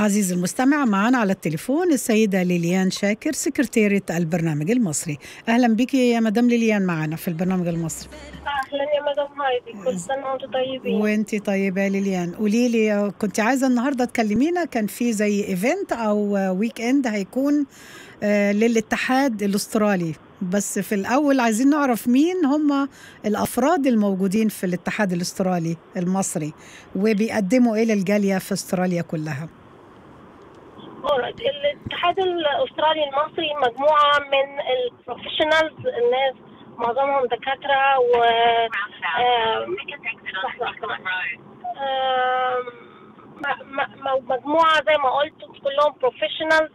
عزيزي المستمع معنا على التليفون السيدة ليليان شاكر سكرتيرة البرنامج المصري أهلا بك يا مدام ليليان معنا في البرنامج المصري اهلا يا مدام هايدي كل سنه وانتم طيبين وانت طيبة يا ليليان قولي لي كنت عايزة النهاردة تكلمينا كان في زي ايفنت أو ويك اند هيكون آه، للاتحاد الأسترالي بس في الأول عايزين نعرف مين هم الأفراد الموجودين في الاتحاد الأسترالي المصري وبيقدموا إيه للجالية في أستراليا كلها Alright. الاتحاد الاسترالي المصري مجموعه من البروفيشنالز الناس معظمهم دكاتره و آم، لحظة واحدة. آم، م- م- مجموعه زي ما قلت كلهم بروفيشنالز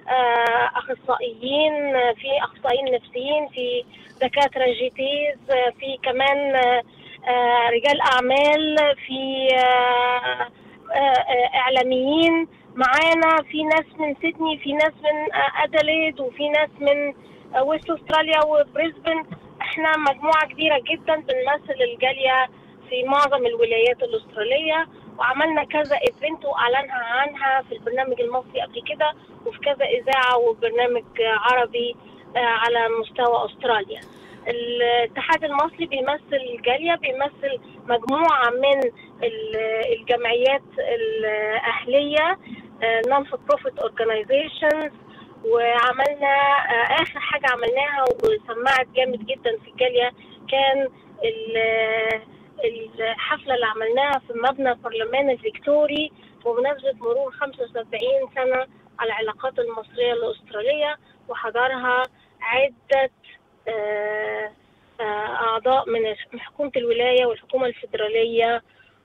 اخصائيين آه، في اخصائيين نفسيين في دكاتره جي تيز آه، في كمان آه، آه، رجال اعمال في آه، آه، آه، اعلاميين معانا في ناس من سيدني في ناس من آه، ادليد وفي ناس من آه، ويست استراليا وبريسبن احنا مجموعه كبيره جدا بنمثل الجاليه في معظم الولايات الاستراليه وعملنا كذا ايفنت واعلنها عنها في البرنامج المصري قبل كده وفي كذا اذاعه وبرنامج آه، عربي آه، على مستوى استراليا الاتحاد المصري بيمثل الجاليه بيمثل مجموعه من ال- الجمعيات الاهليه نون فور بروفيت اورجانيزيشنز وعملنا آه، اخر حاجه عملناها وسمعت جامد جدا في الجاليه كان ال- الحفله اللي عملناها في مبنى البرلمان الفيكتوري بمناسبه مرور 75 سنه على العلاقات المصريه الاستراليه وحضرها عده آه، آه، اعضاء من من حكومه الولايه والحكومه الفederاليه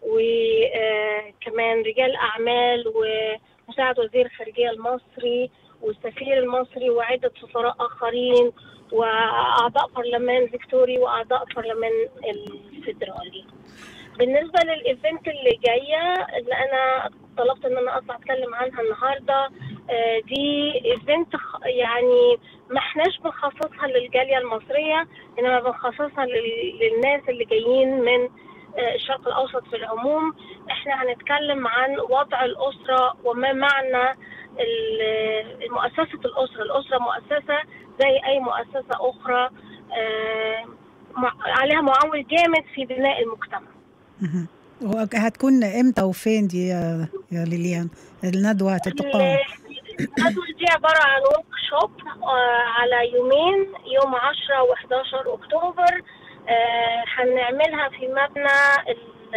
وكمان رجال اعمال ومساعد وزير الخارجيه المصري والسفير المصري وعده سفراء اخرين واعضاء برلمان فيكتوري واعضاء برلمان الفيدرالي بالنسبه للايفنت اللي جايه اللي انا طلبت ان انا اطلع اتكلم عنها النهارده آه، دي ايفنت خ- يعني ما احناش بنخصصها للجاليه المصريه انما بنخصصها لل- للناس اللي جايين من آه، الشرق الاوسط في العموم احنا هنتكلم عن وضع الاسره وما معنى ال- مؤسسه الاسره الاسره مؤسسه زي اي مؤسسه اخرى آه، مع- عليها معول جامد في بناء المجتمع مهم. وهتكون امتى وفين دي يا, يا ليليان الندوة هتتقام الندوة دي عبارة عن ورك شوب على يومين يوم 10 و11 أكتوبر آه، هنعملها في مبنى ال-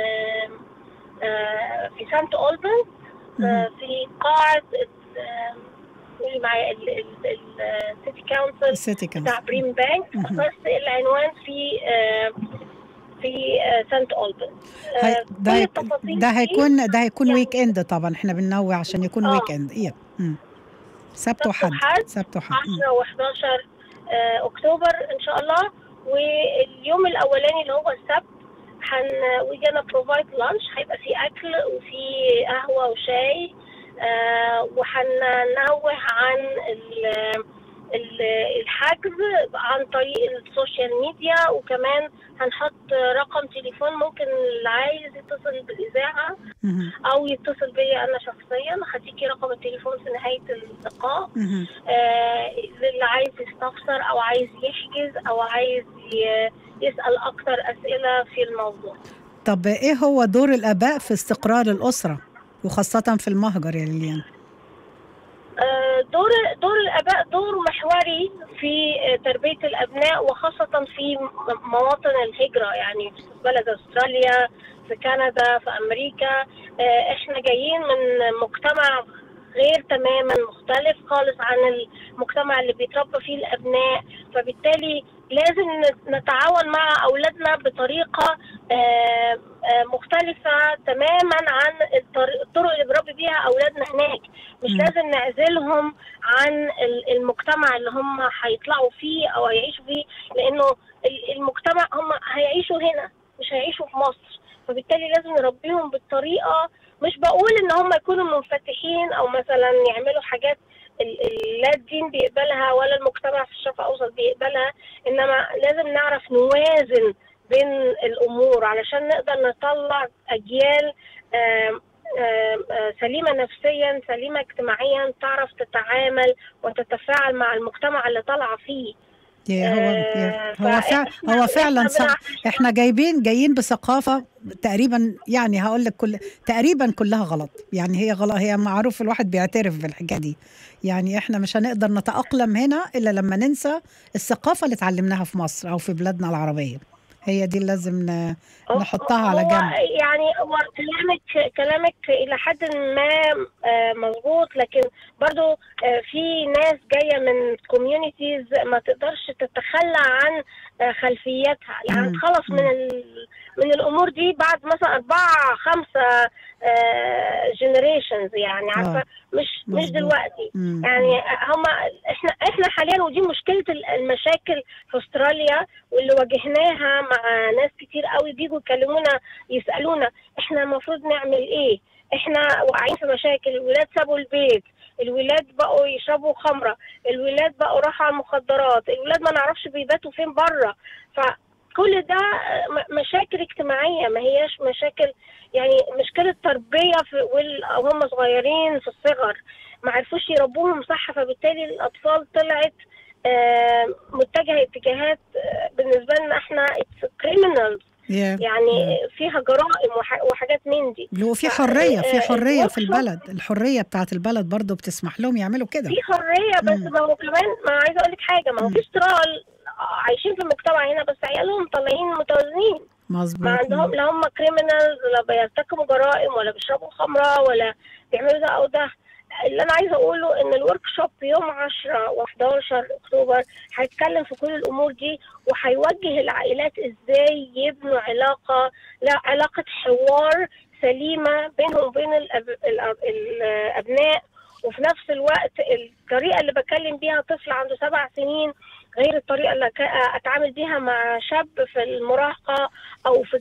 آه، في سانت أولبن آه، في قاعة ال- آه، قولي معايا السيتي كونسل السيتي بتاع كونسل بريم بانك مهم. بس العنوان في آه، في آه، سانت أولبن آه، هي- ده كل هي- التفاصيل ده فيه هيكون ده هيكون يعني- ويك اند طبعا احنا بننوع عشان يكون آه. ويك اند ايه مم. سبت سبت وحد وحد، سبت وحد مم. 10 و11 اكتوبر ان شاء الله واليوم الاولاني اللي هو السبت هن وي جانا بروفايد لانش هيبقى في اكل وفي قهوه وشاي آه، وهننوه عن ال- ال- الحجز عن طريق السوشيال ميديا وكمان هنحط رقم تليفون ممكن اللي عايز يتصل بالاذاعه مهم. او يتصل بيا انا شخصيا هديكي رقم التليفون في نهايه اللقاء مهم. آه، اللي عايز يستفسر او عايز يحجز او عايز ي- يسال اكتر اسئله في الموضوع طب ايه هو دور الاباء في استقرار الاسره وخاصه في المهجر يا ليليان آه، دور دور الاباء دور محوري في آه، تربيه الابناء وخاصه في م- مواطن الهجره يعني في بلد استراليا في كندا في امريكا آه، احنا جايين من مجتمع غير تماما مختلف خالص عن المجتمع اللي بيتربى فيه الابناء فبالتالي لازم نت- نتعاون مع اولادنا بطريقه آه، آه، مختلفه تماما عن الطر- الطرق اللي بنربي بيها اولادنا هناك مش مم. لازم نعزلهم عن ال- المجتمع اللي هم هيطلعوا فيه او هيعيشوا فيه لانه ال- المجتمع هم هيعيشوا هنا مش هيعيشوا في مصر فبالتالي لازم نربيهم بالطريقه مش بقول ان هم يكونوا منفتحين او مثلا يعملوا حاجات ال- ال- لا الدين بيقبلها ولا المجتمع في الشرق الاوسط بيقبلها انما لازم نعرف نوازن بين الامور علشان نقدر نطلع اجيال آم، آم، آه، سليمه نفسيا سليمه اجتماعيا تعرف تتعامل وتتفاعل مع المجتمع اللي طالعه فيه يا هو آه، يا هو فع فإحنا- هو فعلا إحنا صح بنع- احنا جايبين جايين بثقافه تقريبا يعني هقول لك كل تقريبا كلها غلط يعني هي غلط هي معروف الواحد بيعترف بالحكايه دي يعني احنا مش هنقدر نتاقلم هنا الا لما ننسى الثقافه اللي اتعلمناها في مصر او في بلادنا العربيه هي دي اللي لازم ن- نحطها على هو جنب يعني هو كلامك كلامك الى حد ما آه، مظبوط لكن برضو آه، في ناس جايه من كوميونيتيز ما تقدرش تتخلى عن آه، خلفياتها يعني مم. تخلص من ال من الامور دي بعد مثلا اربعه خمسه جنريشنز يعني عارفه مش مش مظبوط. دلوقتي مم. يعني هم احنا احنا حاليا ودي مشكله ال- المشاكل في استراليا واللي واجهناها مع ناس كتير قوي بيجوا يكلمونا يسالونا احنا المفروض نعمل ايه؟ احنا واقعين في مشاكل الولاد سابوا البيت الولاد بقوا يشربوا خمره الولاد بقوا راحوا على المخدرات الولاد ما نعرفش بيباتوا فين بره فكل ده م- مشاكل اجتماعيه ما هياش مشاكل يعني مشكله تربيه في وال- وهم صغيرين في الصغر ما عرفوش يربوهم صح فبالتالي الاطفال طلعت آه، متجهه اتجاهات آه، بالنسبه لنا احنا كريمنال يا. يعني فيها جرائم وح- وحاجات من دي اللي هو في حريه في آه، حريه في الوركشوب- البلد الحريه بتاعت البلد برضو بتسمح لهم يعملوا كده في حريه بس مم. ما هو كمان ما عايزه اقول لك حاجه ما هو مم. في استرال عايشين في المجتمع هنا بس عيالهم طالعين متوازنين مظبوط ما عندهم لا هم كريمنالز ولا بيرتكبوا جرائم ولا بيشربوا خمره ولا بيعملوا ده او ده اللي انا عايزه اقوله ان الورك شوب يوم 10 و11 اكتوبر هيتكلم في كل الامور دي وهيوجه العائلات ازاي يبنوا علاقه لا علاقه حوار سليمه بينهم وبين الأب... الأب... الابناء وفي نفس الوقت الطريقه اللي بكلم بيها طفل عنده سبع سنين غير الطريقه اللي ك- اتعامل بيها مع شاب في المراهقه او في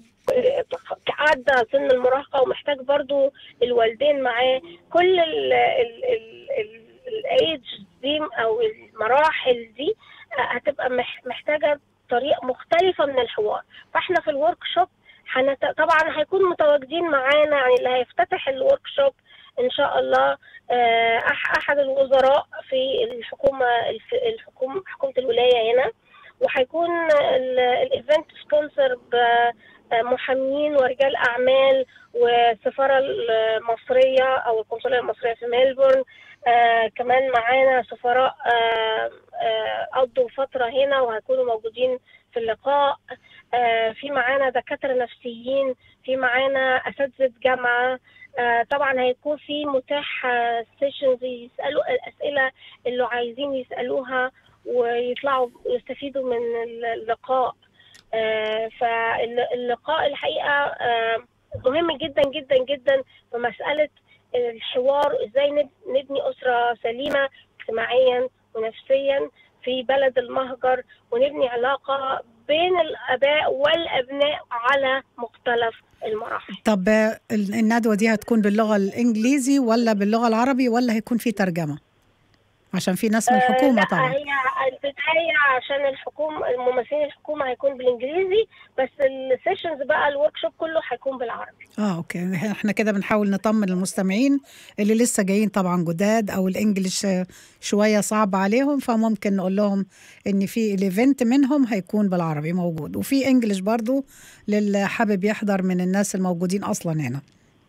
عدى سن المراهقه ومحتاج برضو الوالدين معاه كل ال ال ال ال الايدج دي او المراحل دي هتبقى مح- محتاجه طريقه مختلفه من الحوار فاحنا في الورك شوب حنت... طبعا هيكون متواجدين معانا يعني اللي هيفتتح الورك شوب ان شاء الله آه، أح- احد الوزراء في الحكومه الف- الحكومه حكومه الولايه هنا وهيكون ال- الايفنت سبونسر بمحامين ورجال اعمال والسفاره المصريه او القنصليه المصريه في ميلبورن آه كمان معانا سفراء آه آه قضوا فتره هنا وهيكونوا موجودين في اللقاء آه في معانا دكاتره نفسيين في معانا اساتذه جامعه آه طبعا هيكون في متاح سيشنز يسالوا الاسئله اللي عايزين يسالوها ويطلعوا يستفيدوا من اللقاء آه فاللقاء الحقيقه آه مهم جدا جدا جدا في مساله الحوار ازاي نب- نبني اسره سليمه اجتماعيا ونفسيا في بلد المهجر ونبني علاقه بين الاباء والابناء على مختلف المراحل طب آه، ال- الندوة دي هتكون باللغة الإنجليزي ولا باللغة العربي ولا هيكون في ترجمة؟ عشان في ناس من آه، الحكومة لا، طبعا هي البدايه عشان الحكومه الممثلين الحكومه هيكون بالانجليزي بس السيشنز بقى الورك شوب كله هيكون بالعربي اه اوكي احنا كده بنحاول نطمن المستمعين اللي لسه جايين طبعا جداد او الانجليش آه، شوية صعب عليهم فممكن نقول لهم ان في الايفنت منهم هيكون بالعربي موجود وفي انجليش برضو للي حابب يحضر من الناس الموجودين اصلا هنا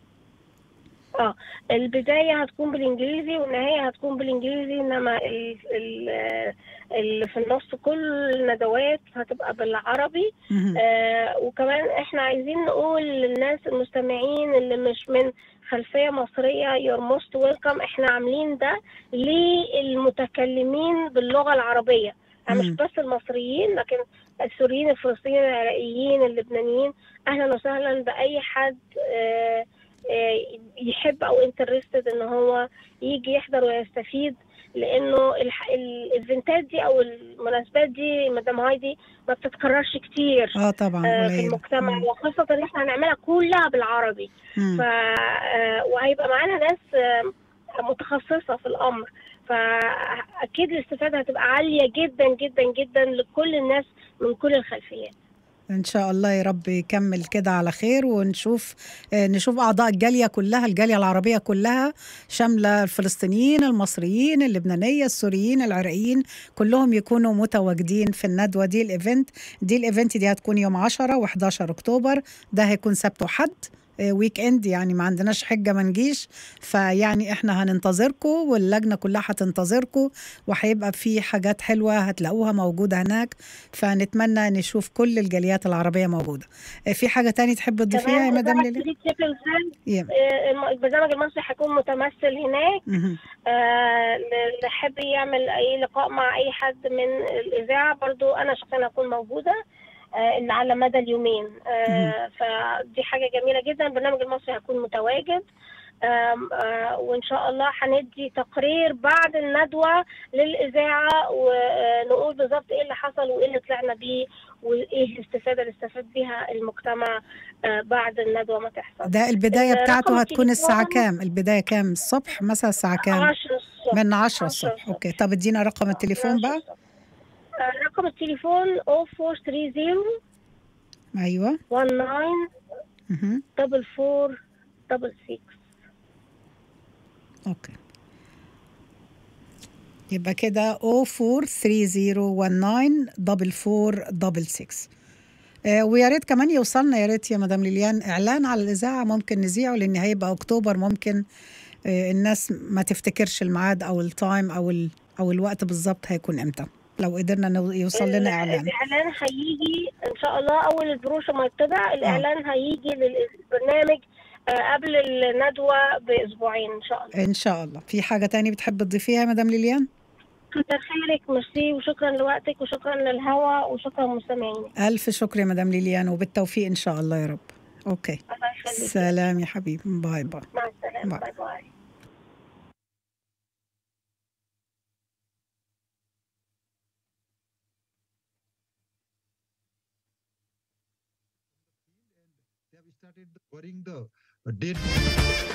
اه البدايه هتكون بالانجليزي والنهايه هتكون بالانجليزي انما ال- ال- اللي في النص كل الندوات هتبقى بالعربي مهم. آه وكمان احنا عايزين نقول للناس المستمعين اللي مش من خلفيه مصريه يور موست ويلكم احنا عاملين ده للمتكلمين باللغه العربيه يعني مش مم. بس المصريين لكن السوريين الفلسطينيين العراقيين اللبنانيين اهلا وسهلا باي حد آه آه، يحب او انترستد ان هو يجي يحضر ويستفيد لانه الح- الايفنتات دي او المناسبات دي مدام هايدي ما بتتكررش كتير اه طبعا آه، في قليل المجتمع مم. وخاصة ان احنا هنعملها كلها بالعربي مم. ف آه، وهيبقى معانا ناس آه، متخصصة في الامر فاكيد الاستفادة هتبقى عالية جدا جدا جدا لكل الناس من كل الخلفيات ان شاء الله يا رب يكمل كده على خير ونشوف آه، نشوف اعضاء الجاليه كلها الجاليه العربيه كلها شامله الفلسطينيين المصريين اللبنانيه السوريين العراقيين كلهم يكونوا متواجدين في الندوه دي الايفنت دي الايفنت دي هتكون يوم 10 و11 اكتوبر ده هيكون سبت وحد آه، ويك اند يعني ما عندناش حجه ما نجيش فيعني احنا هننتظركم واللجنه كلها هتنتظركم وهيبقى في حاجات حلوه هتلاقوها موجوده هناك فنتمنى نشوف كل الجاليات العربيه موجوده آه، في حاجه تاني تحب تضيفيها يا كمان مدام إذاعة ليلى جديد تريبل زد يا. آه، الم- البرنامج المصري هيكون متمثل هناك مهم. آه، اللي يحب يعمل اي لقاء مع اي حد من الاذاعه برضو انا شخصيا هكون موجوده آه، إن على مدى اليومين آه، فدي حاجه جميله جدا البرنامج المصري هيكون متواجد آم، آه، وان شاء الله هندي تقرير بعد الندوه للاذاعه ونقول بالظبط ايه اللي حصل وايه اللي طلعنا بيه وايه الاستفاده اللي استفاد بيها المجتمع آه، بعد الندوه ما تحصل ده البدايه آه، بتاعته رقم هتكون الساعه التليفون كام البدايه كام الصبح مثلا الساعه كام 10 الصبح من 10 10 الصبح الصبح. اوكي طب ادينا رقم التليفون بقى آه، رقم التليفون 0430 ايوه 19 مهم. دبل فور دبل 6 اوكي يبقى كده 0430194466 آه ويا ريت كمان يوصلنا يا ريت يا مدام ليليان اعلان على الاذاعه ممكن نذيعه لان هيبقى اكتوبر ممكن آه الناس ما تفتكرش الميعاد او التايم او ال او الوقت بالظبط هيكون امتى لو قدرنا نو- يوصل لنا اعلان الاعلان هيجي ان شاء الله اول البروشة ما يطبع الاعلان هيجي للبرنامج آه، قبل الندوه باسبوعين ان شاء الله ان شاء الله في حاجه تاني بتحب تضيفيها يا مدام ليليان كتر خيرك ميرسي وشكرا لوقتك وشكرا للهوا وشكرا لمستمعينك الف شكر يا مدام ليليان وبالتوفيق ان شاء الله يا رب اوكي الله يخليك سلام يا حبيبي باي باي مع السلامه باي. باي باي They have started worrying the dead.